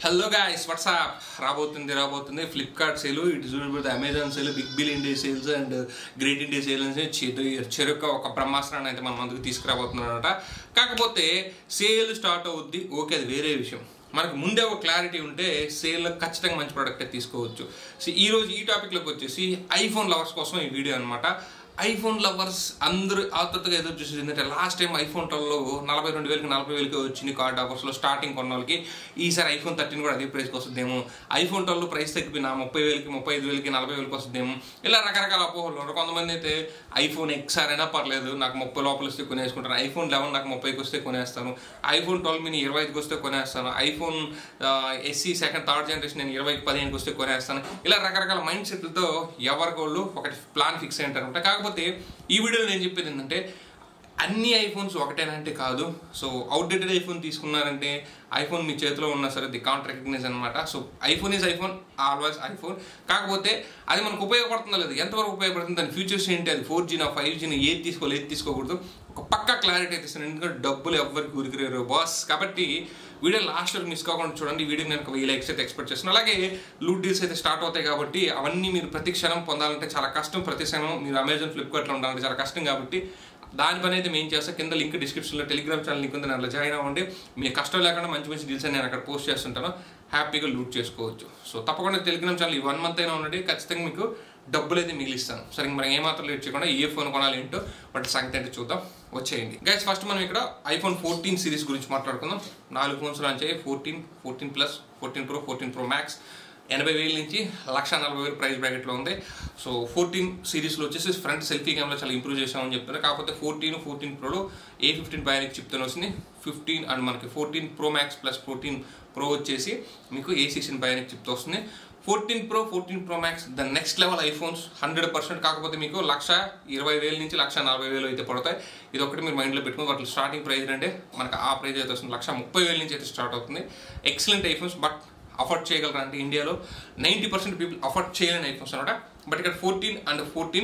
hello guys WhatsApp రాబోతుంది రాబోతుంది Flipkart sale ఇటు చూడబోతే Amazon sale big bill India sales and great India sales చెరుక ఒక బ్రహ్మాస్త్రాన్ని అయితే మన ముందుకు తీసుకురాబోతున్నారట కాకపోతే సేల్ స్టార్ట్ అవుద్ది ఓకే అది వేరే విషయం మనకు ముందే ఒక క్లారిటీ ఉంటే సేల్ ఖచ్చితంగా మంచి ప్రోడక్ట్ తీసుకోవచ్చు సో ఈ రోజు ఈ టాపిక్లోకి వచ్చేసి ఐఫోన్ లవర్స్ కోసం ఈ వీడియో అనమాట ఐఫోన్ లవర్స్ అందరూ ఆతృతగా ఎదురు చూసేది ఏంటంటే లాస్ట్ టైం ఐఫోన్ ట్వెల్వ్లో నలభై రెండు వేలకి నలభై వేలకి వచ్చింది కార్డ్ ఆఫర్స్లో స్టార్టింగ్ కొన్న వాళ్ళకి ఈసారి ఐఫోన్ థర్టీన్ కూడా అదే ప్రైస్కి వస్తుందేమో ఐఫోన్ ట్వెల్వ్ ప్రైస్ తగ్గిపోయిన ముప్పై వేలకి ముప్పై ఐదు వేలకి నలభై వేలకి వస్తుందేమో ఇలా రకరకాల అపోహలు ఉన్నారు కొంతమంది అయితే ఐఫోన్ ఎక్స్ఆర్ అయినా పర్లేదు నాకు ముప్పై లోపల వస్తే కొనేసుకుంటాను ఐఫోన్ లెవెన్ నాకు ముప్పైకి వస్తే కొనేస్తాను ఐఫోన్ ట్వెల్వ్ మినీ ఇరవై ఐదుకి వస్తే కొనేస్తాను iPhone SE second third generation నేను ఇరవైకి పదిహేనుకి వస్తే కొనేస్తాను ఇలా రకరకాల మైండ్ సెట్లతో ఎవరికోళ్ళు ఒకటి ప్లాన్ ఫిక్స్ అయ్యారంట కాకపోతే ఈ వీడియోలో నేను చెప్పేది ఏంటంటే అన్ని ఐఫోన్స్ ఒకటేనంటే కాదు సో అవుట్డేటెడ్ ఐఫోన్ తీసుకున్నారంటే ఐఫోన్ మీ చేతిలో ఉన్నా సరే ది కాంట్ రికగ్నైజ్ అనమాట so iPhone is iPhone always iPhone కాకపోతే అది మనకు ఉపయోగపడుతుందో లేదు ఎంతవరకు ఉపయోగపడుతుంది దాని ఫీచర్స్ ఏంటి అది ఫోర్ జీనా ఫైవ్ జీని ఏది తీసుకోవాలి ఏది తీసుకోకూడదు ఒక పక్క క్లారిటీ అయితే ఇస్తాను ఎందుకంటే డబ్బులు ఎవ్వరికి ఉరికిరారు బాస్ కాబట్టి వీడియో లాస్ట్ వరకు మిస్ కాకుండా చూడండి ఈ వీడియో నేను వెయ్యి లైక్స్ అయితే ఎక్స్పెక్ట్ చేస్తున్నాను అలాగే లూట్ డీల్స్ అయితే స్టార్ట్ అవుతాయి కాబట్టి అవన్నీ మీరు ప్రతి క్షణం పొందాలంటే చాలా కష్టం ప్రతి క్షణం మీరు అమెజాన్ ఫ్లిప్కార్ట్లో ఉండాలంటే చాలా కష్టం కాబట్టి దాని పని అయితే మేము చేస్తాం కింద లింక్ డిస్క్రిప్షన్లో టెలిగ్రామ్ ఛానల్ లింక్ ఉంది దాంట్లో జాయిన్ అవ్వండి మీకు కష్టం లేకుండా మంచి మంచి డీల్స్ నేను అక్కడ పోస్ట్ చేస్తుంటాను హ్యాపీగా లూట్ చేసుకోవచ్చు సో తప్పకుండా టెలిగ్రామ్ ఛానల్ ఈ వన్ మంత్ అయినా ఉండండి ఖచ్చితంగా మీకు డబ్బులు అయితే మిగిలిస్తాను సరే ఇంక మనం ఏమాత్రం లేట్ చేయకుండా ఏ ఫోన్ కొనాలి ఏంటో వాటి సంగతి అంటే చూద్దాం వచ్చేయండి గైస్ ఫస్ట్ మనం ఇక్కడ ఐఫోన్ ఫోర్టీన్ సిరీస్ గురించి మాట్లాడుకుందాం నాలుగు ఫోన్స్ లాంచ్ అయ్యాయి fourteen fourteen plus fourteen pro fourteen pro max ఎనభై వేల నుంచి లక్ష నలభై వేలు ప్రైస్ బ్రాకెట్లో ఉంది సో ఫోర్టీన్ సిరీస్లో వచ్చేసి ఫ్రంట్ సెల్ఫీ కెమెరా చాలా ఇంప్రూవ్ చేసామని చెప్తున్నారు కాకపోతే ఫోర్టీన్ ఫోర్టీన్ ప్రోలో ఏ ఫిఫ్టీన్ బయానిక్ చిప్తో వస్తుంది ఫిఫ్టీన్ అండ్ మనకి fourteen pro max plus fourteen pro వచ్చేసి మీకు ఏ సిక్స్టీన్ బయానిక్ చిప్తో వస్తుంది fourteen pro fourteen pro max the next level iPhones hundred percent కాకపోతే మీకు లక్ష ఇరవై వేల నుంచి లక్ష నలభై వేలు అయితే పడతాయి ఇది ఒకటి మీరు మైండ్లో పెట్టుకుని వాటి స్టార్టింగ్ ప్రైస్ అంటే మనకు ఆ ప్రైస్ అయితే వస్తుంది లక్ష ముప్పై వేల నుంచి అయితే స్టార్ట్ అవుతుంది ఎక్సలెంట్ ఐఫోన్స్ బట్ అఫోర్డ్ చేయగలరా అంటే ఇండియాలో నైంటీ పర్సెంట్ పీపుల్ అఫోర్డ్ చేయలేని ఐఫోన్స్ అనమాట బట్ ఇక్కడ ఫోర్టీన్ అండ్ ఫోర్టీన్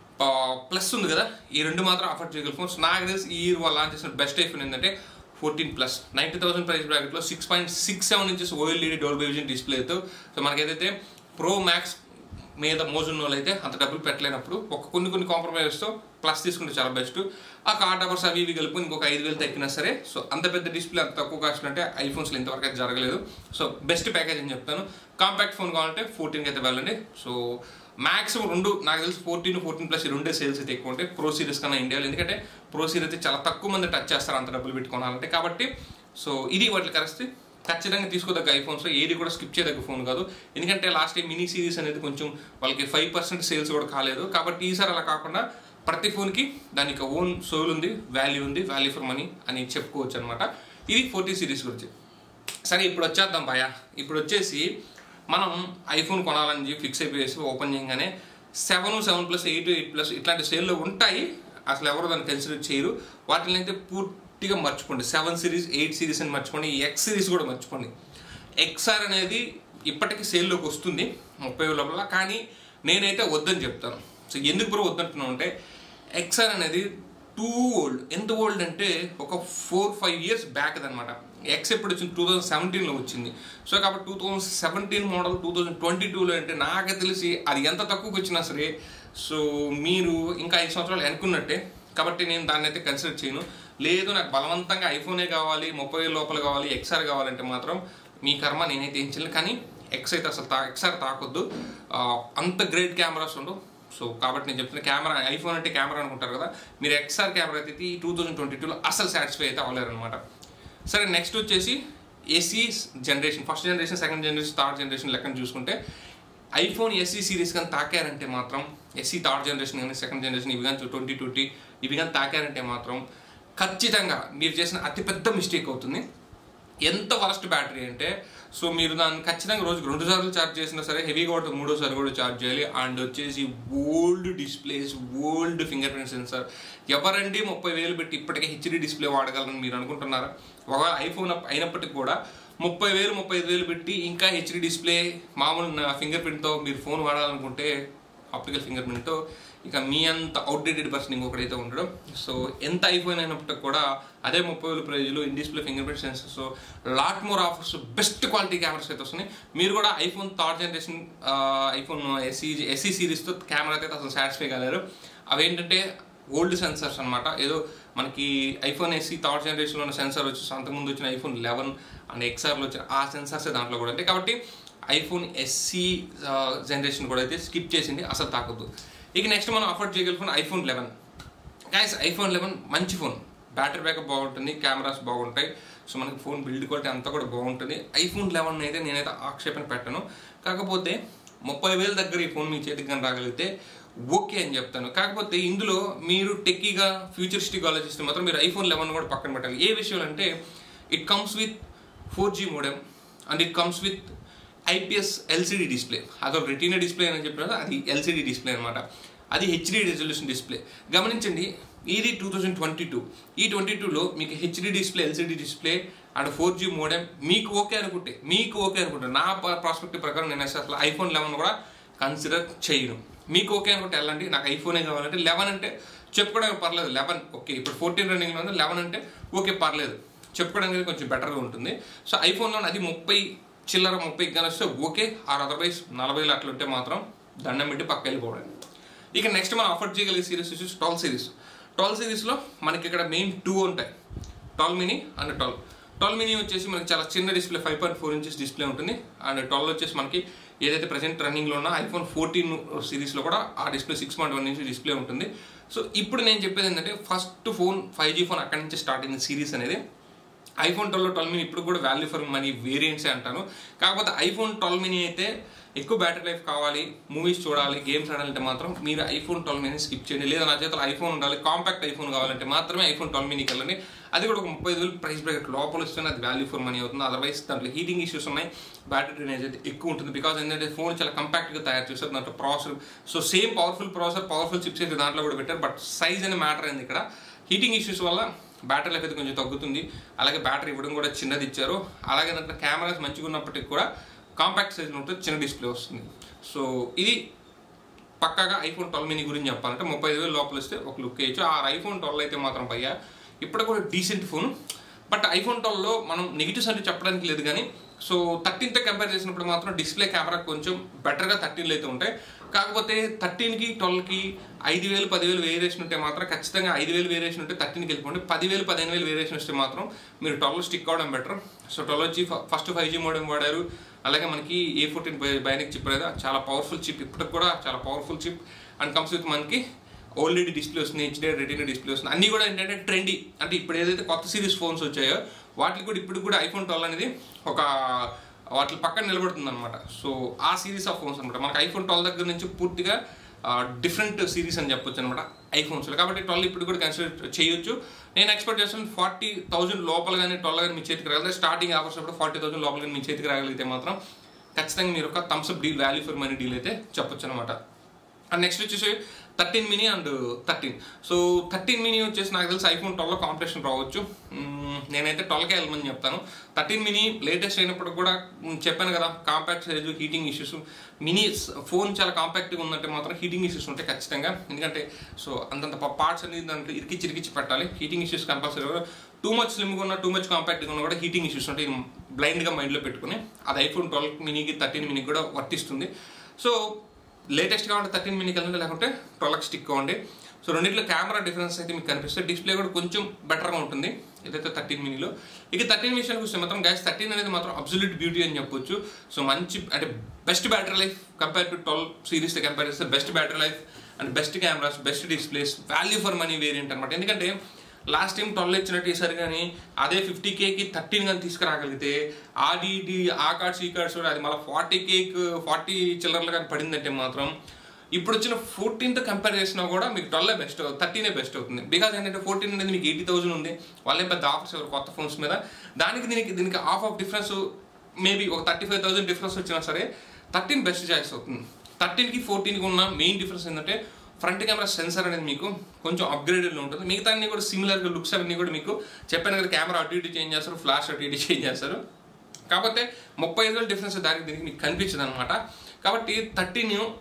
ప్లస్ ఉంది కదా ఈ రెండు మాత్రం అఫోర్డ్ చేయగల ఫోన్స్ నాకు తెలిసి ఈ ఇయర్ వాళ్ళు లాంచ్ చేసిన బెస్ట్ ఐఫోన్ ఏంటంటే fourteen plus ninety thousand price బ్రాకెట్లో six point six seven inches OLED Dolby vision డిస్ప్లేతో సో మనకైతే ప్రో మ్యాక్స్ మీద మోజున్న వాళ్ళు అయితే అంత డబ్బులు పెట్టలేనప్పుడు ఒక కొన్ని కొన్ని కాంప్రమైజ్తో ప్లస్ తీసుకుంటే చాలా బెస్ట్ ఆ కార్డ్ అవర్స్ అవి ఇవి కలిపి ఇంకొక ఐదు వేలు తగ్గినా సరే సో అంత పెద్ద డిస్ప్లే అంత తక్కువ కాస్ట్ అంటే ఐఫోన్స్లో ఇంతవరకు అయితే జరగలేదు సో బెస్ట్ ప్యాకేజ్ అని చెప్తాను కాంపాక్ట్ ఫోన్ కావాలంటే ఫోర్టీన్కి అయితే వెళ్ళండి సో మ్యాక్సిమం రెండు నాకు తెలిసి ఫోర్టీన్ ఫోర్టీన్ ప్లస్ ఈ రెండే సేల్స్ అయితే ఎక్కువ ఉంటాయి ప్రో సిరీస్ కన్నా ఇండియాలో ఎందుకంటే ప్రో సిరీస్ అయితే చాలా తక్కువ మంది టచ్ చేస్తారు అంత డబ్బులు పెట్టుకోవాలంటే కాబట్టి సో ఇది వాటి కరెక్ట్ ఖచ్చితంగా తీసుకోదగ్గ ఐఫోన్స్లో ఏది కూడా స్కిప్ చేయదగ్గ ఫోన్ కాదు ఎందుకంటే లాస్ట్ టైం మినీ సిరీస్ అనేది కొంచెం వాళ్ళకి ఫైవ్ పర్సెంట్ సేల్స్ కూడా కాలేదు కాబట్టి ఈసారి అలా కాకుండా ప్రతి ఫోన్కి దానికి ఓన్ సోల్ ఉంది వాల్యూ ఉంది వాల్యూ ఫర్ మనీ అని చెప్పుకోవచ్చు అనమాట ఇది ఫోర్టీ సిరీస్ గురించి సరే ఇప్పుడు వచ్చేద్దాం భయ ఇప్పుడు వచ్చేసి మనం ఐఫోన్ కొనాలని చెప్పి ఫిక్స్ అయిపోయేసి ఓపెన్ చేయగానే seven seven plus eight eight plus ఇట్లాంటి సేల్లో ఉంటాయి అసలు ఎవరు దాన్ని కన్సిడర్ చేయరు వాటిని అయితే పూర్తిగా మర్చిపోండి సెవెన్ సిరీస్ ఎయిట్ సిరీస్ అని మర్చిపోండి ఎక్స్ సిరీస్ కూడా మర్చిపోండి ఎక్స్ఆర్ అనేది ఇప్పటికీ సేల్లోకి వస్తుంది ముప్పై వేల లోపల కానీ నేనైతే వద్దని చెప్తాను సో ఎందుకు బ్రో వద్దంటున్నాను అంటే ఎక్స్ఆర్ అనేది టూ ఓల్డ్ ఎంత ఓల్డ్ అంటే ఒక ఫోర్ ఫైవ్ ఇయర్స్ బ్యాక్ అనమాట ఎక్స్ ఎప్పుడు వచ్చింది టూ థౌజండ్ సెవెంటీన్లో వచ్చింది సో కాబట్టి two thousand seventeen model two thousand twenty టూలో అంటే నాకు తెలిసి అది ఎంత తక్కువకి వచ్చినా సరే సో మీరు ఇంకా ఐదు సంవత్సరాలు అనుకున్నట్టే కాబట్టి నేను దాన్ని అయితే కన్సిడర్ చేయను లేదు నాకు బలవంతంగా ఐఫోనే కావాలి ముప్పై వేల లోపల కావాలి ఎక్స్ఆర్ కావాలంటే మాత్రం మీ కర్మ నేనైతే ఏం చేయలేను కానీ ఎక్స్ అయితే అసలు తా ఎక్స్ఆర్ తాకొద్దు ఆ, అంత గ్రేట్ కెమెరాస్ ఉండవు సో కాబట్టి నేను చెప్తున్న కెమెరా ఐఫోన్ అంటే కెమెరా అనుకుంటారు కదా మీరు ఎక్స్ఆర్ కెమెరా అయితే ఈ టూ థౌజండ్ ట్వంటీ టూలో అసలు సాటిస్ఫై అయితే అవ్వలేరు అనమాట సరే నెక్స్ట్ వచ్చేసి SE generation first generation second generation third generation లెక్కన చూసుకుంటే ఐఫోన్ ఎస్సీ సిరీస్ కానీ తాకారంటే మాత్రం ఎస్సీ థర్డ్ జనరేషన్ కానీ సెకండ్ జనరేషన్ ఇవి కానీ ట్వంటీ ట్వంటీ ఇవి కానీ తాకారంటే మాత్రం ఖచ్చితంగా మీరు చేసిన అతిపెద్ద మిస్టేక్ అవుతుంది ఎంత వరస్ట్ బ్యాటరీ అంటే సో మీరు దాన్ని ఖచ్చితంగా రోజుకి రెండు సార్లు ఛార్జ్ చేసినా సరే హెవీగా ఉంటుంది మూడోసారి కూడా ఛార్జ్ చేయాలి అండ్ వచ్చేసి old displays old fingerprint sensor ఎవరండి ముప్పై వేలు పెట్టి ఇప్పటికే హెచ్డి డిస్ప్లే వాడగలరని మీరు అనుకుంటున్నారా ఒకవేళ ఐఫోన్ అప్ అయినప్పటికీ కూడా ముప్పై వేలు ముప్పై ఐదు వేలు పెట్టి ఇంకా హెచ్డి డిస్ప్లే మామూలు ఫింగర్ ప్రింట్తో మీరు ఫోన్ వాడాలనుకుంటే ఆప్టికల్ ఫింగర్ ప్రింట్తో ఇక మీ అంత అవుట్డేటెడ్ పర్సన్ ఇంకొకడైతే ఉండడు సో ఎంత ఐఫోన్ అయినప్పటికీ కూడా అదే ముప్పై వేల ప్రైజ్లో in display fingerprint sensors lot more offers best quality cameras అయితే వస్తున్నాయి మీరు కూడా iPhone third generation iPhone SE SE సిరీస్తో కెమెరా అయితే అసలు సాటిస్ఫై కాలేరు అవేంటంటే ఓల్డ్ సెన్సర్స్ అనమాట ఏదో మనకి ఐఫోన్ ఎస్సీ థర్డ్ జనరేషన్లో ఉన్న సెన్సార్ వచ్చి అంతకుముందు వచ్చిన ఐఫోన్ లెవెన్ అండ్ ఎక్స్ఆర్లో వచ్చిన ఆ సెన్సార్సే దాంట్లో కూడా ఉంటాయి కాబట్టి ఐఫోన్ ఎస్సీ జనరేషన్ కూడా అయితే స్కిప్ చేసింది అసలు తాకద్దు ఇక నెక్స్ట్ మనం అఫోర్డ్ చేయగల phone iPhone eleven guys iPhone eleven మంచి ఫోన్ బ్యాటరీ బ్యాకప్ బాగుంటుంది కెమెరాస్ బాగుంటాయి సో మనకి ఫోన్ బిల్డ్ క్వాలిటీ అంతా కూడా బాగుంటుంది ఐఫోన్ లెవెన్ అయితే నేనైతే ఆక్షేపణ పెట్టను కాకపోతే ముప్పై వేల దగ్గర ఈ ఫోన్ మీ చేతికి కానీ రాగలిగితే ఓకే అని చెప్తాను కాకపోతే ఇందులో మీరు టెక్కీగా ఫ్యూచరిస్టిక్ ఆలోచిస్తే మాత్రం మీరు ఐఫోన్ లెవెన్ కూడా పక్కన పెట్టాలి ఏ విషయం అంటే it comes with four G modem and it comes with IPS LCD display అదొక రెటీనా డిస్ప్లే అని చెప్పిన అది ఎల్సిడి డిస్ప్లే అనమాట అది హెచ్డి రెజల్యూషన్ డిస్ప్లే గమనించండి ఇది టూ థౌజండ్ ట్వంటీ టూ ఈ ట్వంటీ టూలో మీకు HD display LCD display and four G modem మీకు ఓకే అనుకుంటే మీకు ఓకే అనుకుంటే నా ప్రాస్పెక్టివ్ ప్రకారం నేను అసలు ఐఫోన్ లెవెన్ కూడా కన్సిడర్ చేయను మీకు ఓకే అనుకుంటే వెళ్ళండి నాకు ఐఫోనే కావాలంటే లెవెన్ అంటే చెప్పుకోవడానికి పర్లేదు లెవెన్ ఓకే ఇప్పుడు ఫోర్టీన్ రన్నింగ్లో ఉంది లెవెన్ అంటే ఓకే పర్లేదు చెప్పుకోవడానికి కొంచెం బెటర్గా ఉంటుంది సో ఐఫోన్లో అది ముప్పై చిల్లర ముప్పై కానీ వస్తే ఓకే ఆర్ అదర్వైజ్ నలభై అట్లా ఉంటే మాత్రం దండం పెట్టి పక్క వెళ్ళిపోవడం ఇక నెక్స్ట్ మనం ఆఫర్ చేయగలిగే సిరీస్ వచ్చేసి ట్వెల్వ్ సిరీస్ ట్వెల్వ్ సిరీస్లో మనకి ఇక్కడ మెయిన్ టూ ఉంటాయి twelve mini and twelve twelve mini వచ్చేసి మనకి చాలా చిన్న display five point four inches display ఉంటుంది అండ్ ట్వెల్వ్ వచ్చేసి మనకి ఏదైతే ప్రజెంట్ రన్నింగ్లో ఉన్న ఐఫోన్ ఫోర్టీన్ సిరీస్లో కూడా ఆ display six point one inch display ఉంటుంది సో ఇప్పుడు నేను చెప్పేది ఏంటంటే first phone five G phone అక్కడి నుంచి స్టార్ట్ అయింది సిరీస్ అనేది ఐఫోన్ ట్వెల్వ్ ట్వెల్వ్ మినీ ఇప్పుడు కూడా వాల్యూ ఫర్ మనీ వేరియంట్సే అంటాను కాకపోతే ఐఫోన్ ట్వెల్వ్ మినీ అయితే ఎక్కువ బ్యాటరీ లైఫ్ కావాలి మూవీస్ చూడాలి గేమ్స్ ఆడాలంటే మాత్రం మీరు ఐఫోన్ ట్వెల్వ్ మినీ స్కిప్ చేయండి లేదా నా చేతిలో ఐఫోన్ ఉండాలి కాంపాక్ట్ ఐఫోన్ కావాలంటే మాత్రమే ఐఫోన్ ట్వెల్వ్ మినీకి వెళ్ళండి అది కూడా ఒక ముప్పై ఐదు వేలు ప్రైస్ బ్రేకెట్ లోపల వస్తేనే అది వాల్యూ ఫర్ మనీ అవుతుంది అదర్వైజ్ దాంట్లో హీటింగ్ ఇష్యూస్ ఉన్నాయి బ్యాటరీ డ్రైనేజ్ అయితే ఎక్కువ ఉంటుంది బికాస్ ఏంటంటే ఫోన్ చాలా కంపాక్ట్గా తయారు చేస్తారు దాంట్లో processor so same powerful processor powerful chips అయితే దాంట్లో కూడా పెట్టారు బట్ సైజ్ అనే మ్యాటర్ అయింది ఇక్కడ హీటింగ్ ఇష్యూస్ వల్ల బ్యాటరీ లైఫ్ అయితే కొంచెం తగ్గుతుంది అలాగే బ్యాటరీ ఇవ్వడం కూడా చిన్నది ఇచ్చారు అలాగే దాంట్లో కెమెరాస్ మంచిగా ఉన్నప్పటికీ కూడా కాంపాక్ట్ సైజ్ ఉంటుంది చిన్న డిస్ప్లే వస్తుంది సో ఇది పక్కాగా ఐఫోన్ ట్వెల్వ్ మినీ గురించి చెప్పాలంటే ముప్పై ఐదు వేలు లోపల వస్తే ఒక లుక్ వేయచ్చు ఆ ఐఫోన్ ట్వెల్వ్ అయితే మాత్రం పయ్యా ఇప్పుడు కూడా డీసెంట్ ఫోన్ బట్ ఐఫోన్ ట్వెల్వ్లో మనం నెగిటివ్స్ అంటే చెప్పడానికి లేదు కానీ సో థర్టీన్తో కంపేర్ చేసినప్పుడు మాత్రం డిస్ప్లే కెమెరా కొంచెం బెటర్గా థర్టీన్లో అయితే ఉంటాయి కాకపోతే థర్టీన్కి ట్వెల్వ్కి ఐదు వేలు పదివేలు వేరియేషన్ ఉంటే మాత్రం ఖచ్చితంగా ఐదు వేలు వేరియేషన్ ఉంటే థర్టీన్కి వెళ్ళిపోండి పదివేలు పదిహేను వేలు వేరియేషన్ వస్తే మాత్రం మీరు ట్వెల్వ్ స్టిక్ అవడం బెటర్ సో ట్వెల్వ్ వచ్చి ఫస్ట్ ఫైవ్ జీ మోడెం వాడారు అలాగే మనకి ఏ ఫోర్టీన్ బైనిక్ చిప్ అనేది చాలా పవర్ఫుల్ చిప్ ఇప్పటికి కూడా చాలా powerful chip and comes with మనకి ఓల్రెడీ డిస్ప్లే వస్తుంది హెచ్డే రెటీనా డిస్ప్లే వస్తుంది అన్నీ కూడా ఏంటంటే ట్రెండీ అంటే ఇప్పుడు ఏదైతే కొత్త సిరీస్ ఫోన్స్ వచ్చాయో వాటికి కూడా ఇప్పుడు కూడా ఐఫోన్ ట్వెల్వ్ అనేది ఒక వాటి పక్కన నిలబడుతుంది అనమాట సో ఆ సిరీస్ ఆఫ్ ఫోన్స్ అనమాట మనకి ఐఫోన్ ట్వెల్వ్ దగ్గర నుంచి పూర్తిగా డిఫరెంట్ సిరీస్ అని చెప్పొచ్చు అనమాట ఐఫోన్స్లో కాబట్టి ట్వెల్వ్ ఇప్పుడు కూడా కన్సిడర్ చేయొచ్చు నేను ఎక్స్పెక్ట్ చేస్తాను ఫార్టీ థౌసండ్ లోపల కానీ ట్వెల్వ్ కానీ మీ చేతికి రాగలిగితే స్టార్టింగ్ ఆఫర్స్ అప్పుడు ఫార్టీ థౌసండ్ లోపల కానీ మీ చేతికి రాగలిగితే మాత్రం ఖచ్చితంగా మీరు ఒక thumbs up deal value for money deal అయితే చెప్పొచ్చు అనమాట అండ్ నెక్స్ట్ వచ్చేసి thirteen mini and thirteen so thirteen mini వచ్చేసి నాకు తెలిసి ఐఫోన్ ట్వెల్వ్లో కాంపిటీషన్ రావచ్చు మ్మ్, నేనైతే ట్వెల్వ్కే వెళ్ళమని చెప్తాను థర్టీన్ మినీ లేటెస్ట్ అయినప్పుడు కూడా మ్, చెప్పాను కదా compact size heating issues mini phone చాలా కాంపాక్ట్గా ఉందంటే మాత్రం హీటింగ్ ఇష్యూస్ ఉంటాయి ఖచ్చితంగా ఎందుకంటే సో అంతంత పార్ట్స్ అనేది దాంట్లో ఇరికిచ్చి ఇరికిచ్చి పెట్టాలి heating issues compulsory too much స్లిమ్గా ఉన్న టూ మచ్ కాంపాక్ట్గా ఉన్నా కూడా హీటింగ్ ఇష్యూస్ ఉంటాయి ఇది బ్లైండ్గా మైండ్లో పెట్టుకుని అది ఐఫోన్ ట్వెల్వ్ మినీకి థర్టీన్ మినీకి కూడా వర్తిస్తుంది సో లేటెస్ట్ కావాలంటే థర్టీన్ మినీ కలండి లేకుంటే ట్వెల్వ్ స్టిక్ కావండి సో రెండింటిలో కెమెరా డిఫరెన్స్ అయితే మీకు కనిపిస్తుంది డిస్ప్లే కూడా కొంచెం బెటర్గా ఉంటుంది ఇదైతే థర్టీన్ మినీలో ఇక థర్టీన్ విషయానికి వస్తే మాత్రం గ్యాస్ థర్టీన్ అనేది మాత్రం అబ్సల్యూట్ బ్యూటీ అని చెప్పొచ్చు సో మంచి అంటే best battery life compare to twelve సిరీస్తో కంపేర్ చేస్తే best battery life and best cameras best displays value for money variant అనమాట ఎందుకంటే లాస్ట్ టైం ట్వెల్వ్ ఇచ్చినట్టు ఈసారి కానీ అదే ఫిఫ్టీ కేకి థర్టీన్ కానీ తీసుకురాగలిగితే ఆ డిడి ఆ కార్డ్స్ ఈ కార్డ్స్ అది మళ్ళీ ఫార్టీ కేక్ ఫార్టీ చిల్లర్లు కానీ పడిందంటే మాత్రం ఇప్పుడు వచ్చిన ఫోర్టీన్తో కంపేర్ చేసినా కూడా మీకు ట్వెల్వ్ బెస్ట్ థర్టీనే బెస్ట్ అవుతుంది బికాజ్ ఏంటంటే ఫోర్టీన్ అనేది మీకు ఎయిటీ థౌసండ్ ఉంది వాళ్ళే పెద్ద ఆఫర్స్ ఎవరు కొత్త ఫోన్స్ మీద దానికి దీనికి దీనికి హాఫ్ ఆఫ్ డిఫరెన్స్ మేబీ ఒక థర్టీ ఫైవ్ థౌసండ్ డిఫరెన్స్ వచ్చినా సరే థర్టీన్ బెస్ట్ చాయిస్ అవుతుంది థర్టీన్కి ఫోర్టీన్కి ఉన్న మెయిన్ డిఫరెన్స్ ఏంటంటే ఫ్రంట్ కెమెరా సెన్సార్ అనేది మీకు కొంచెం అప్గ్రేడెడ్లో ఉంటుంది మిగతా అన్ని కూడా సిమిలర్గా లుక్స్ అవన్నీ కూడా మీకు చెప్పాను కదా కెమెరా అటు ఇటు చేంజ్ చేస్తారు ఫ్లాష్ అటు ఇటు చేంజ్ చేస్తారు కాకపోతే ముప్పై ఐదు వేల డిఫరెన్స్ దానికి దీనికి మీకు కనిపించదు అనమాట కాబట్టి thirteen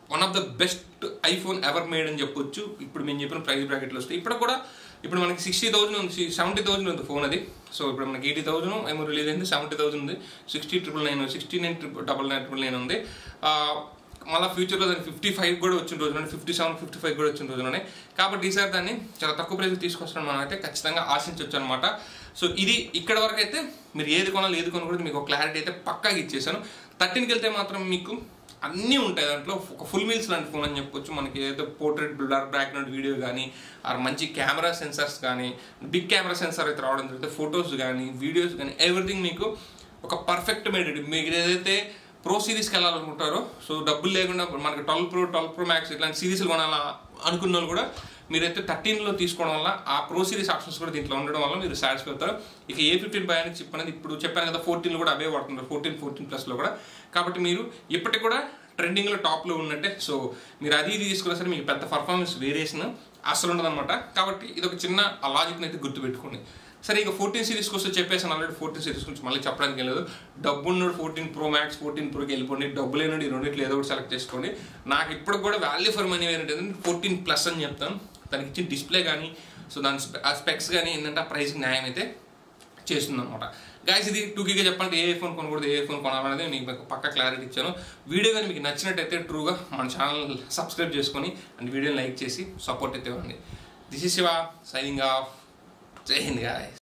one of the best iPhone ever made అని చెప్పొచ్చు ఇప్పుడు మేము చెప్పిన ప్రైస్ బ్రాకెట్లో వస్తే ఇప్పుడు కూడా ఇప్పుడు మనకి సిక్స్టీ థౌసండ్ ఉంది సెవెంటీ థౌసండ్ ఉంది ఫోన్ అది సో ఇప్పుడు మనకి ఎయిటీ థౌసండ్ ఏమో రిలీజ్ అయింది సెవెంటీ థౌసండ్ ఉంది sixty triple nine sixty nine triple double nine triple nine ఉంది ఆ, మళ్ళీ ఫ్యూచర్లో దాన్ని ఫిఫ్టీ ఫైవ్ కూడా వచ్చిన రోజులు ఫిఫ్టీ సెవెన్ ఫిఫ్టీ ఫైవ్ కూడా వచ్చిన రోజులు ఉన్నాయి కాబట్టి ఈసారి దాన్ని చాలా తక్కువ ప్రైస్ తీసుకొస్తాం మనం అయితే ఖచ్చితంగా ఆశించవచ్చు అనమాట సో ఇది ఇక్కడ వరకు అయితే మీరు ఏది కొనాలి ఏది కొనకూడదు మీకు క్లారిటీ అయితే పక్కాగా ఇచ్చేసాను థర్టీన్కి వెళ్తే మాత్రం మీకు అన్నీ ఉంటాయి దాంట్లో ఒక ఫుల్ మీల్స్ లాంటి ఫోన్ అని చెప్పొచ్చు మనకి ఏదైతే పోర్ట్రేట్ బ్లర్ బ్యాక్గ్రౌండ్ వీడియో కానీ ఆర్ మంచి కెమెరా సెన్సార్స్ కానీ బిగ్ కెమెరా సెన్సార్ అయితే రావడం జరిగితే ఫొటోస్ కానీ వీడియోస్ కానీ ఎవ్రీథింగ్ మీకు ఒక పర్ఫెక్ట్ మేడ్ మీకు ఏదైతే ప్రో సిరీస్కి వెళ్ళాలనుకుంటారో సో డబ్బులు లేకుండా మనకి twelve pro twelve pro max ఇట్లాంటి సిరీస్లు కొనాలా అనుకున్న వాళ్ళు కూడా మీరైతే థర్టీన్లో తీసుకోవడం వల్ల ఆ ప్రో సిరీస్ ఆప్షన్స్ కూడా దీంట్లో ఉండడం వల్ల మీరు సాటిస్ఫై అవుతారు ఇక ఏ ఫిఫ్టీన్ బై చిప్ అనేది ఇప్పుడు చెప్పాను కదా ఫోర్టీన్లో కూడా అవే వాడుతున్నారు ఫోర్టీన్ ఫోర్టీన్ ప్లస్లో కూడా కాబట్టి మీరు ఇప్పటికి కూడా ట్రెండింగ్లో టాప్లో ఉన్నట్టే సో మీరు అది ఇది తీసుకున్నా సరే మీకు పెద్ద పర్ఫార్మెన్స్ వేరియేషన్ అసలు ఉండదన్నమాట కాబట్టి ఇది ఒక చిన్న ఆ లాజిక్ని అయితే గుర్తుపెట్టుకోండి సరే ఇక ఫోర్టీన్ సిరీస్కి వస్తే చెప్పేసాను ఆల్రెడీ ఫోర్టీన్ సిరీస్ గురించి మళ్ళీ చెప్పడానికి లేదు డబ్బు ఉన్నాడు ఫోర్టీన్ ప్రో మ్యాక్స్ ఫోర్టీన్ ప్రోకి వెళ్ళిపోండి డబ్బు లేనుడు ఈ రెండింటిలో ఏదో ఒకటి సెలెక్ట్ చేసుకోండి నాకు ఇప్పుడు కూడా వాల్యూ ఫర్ మనీ ఏంటంటే ఫోర్టీన్ ప్లస్ అని చెప్తాను దానికి ఇచ్చిన డిస్ప్లే కానీ సో దాని స్పె- ఆ స్పెక్స్ కానీ ఏంటంటే ఆ ప్రైస్ న్యాయం అయితే చేస్తుంది అనమాట గాయస్ ఇది టూకీగా చెప్పాలంటే ఏ ఫోన్ కొనకూడదు ఏ ఫోన్ కొనాలనేది మీకు మీకు పక్క క్లారిటీ ఇచ్చాను వీడియో కానీ మీకు నచ్చినట్టయితే ట్రూగా మన ఛానల్ సబ్స్క్రైబ్ చేసుకొని అండ్ వీడియోని లైక్ చేసి సపోర్ట్ అయితే ఇవ్వండి this is Shiva signing off Jai Hind guys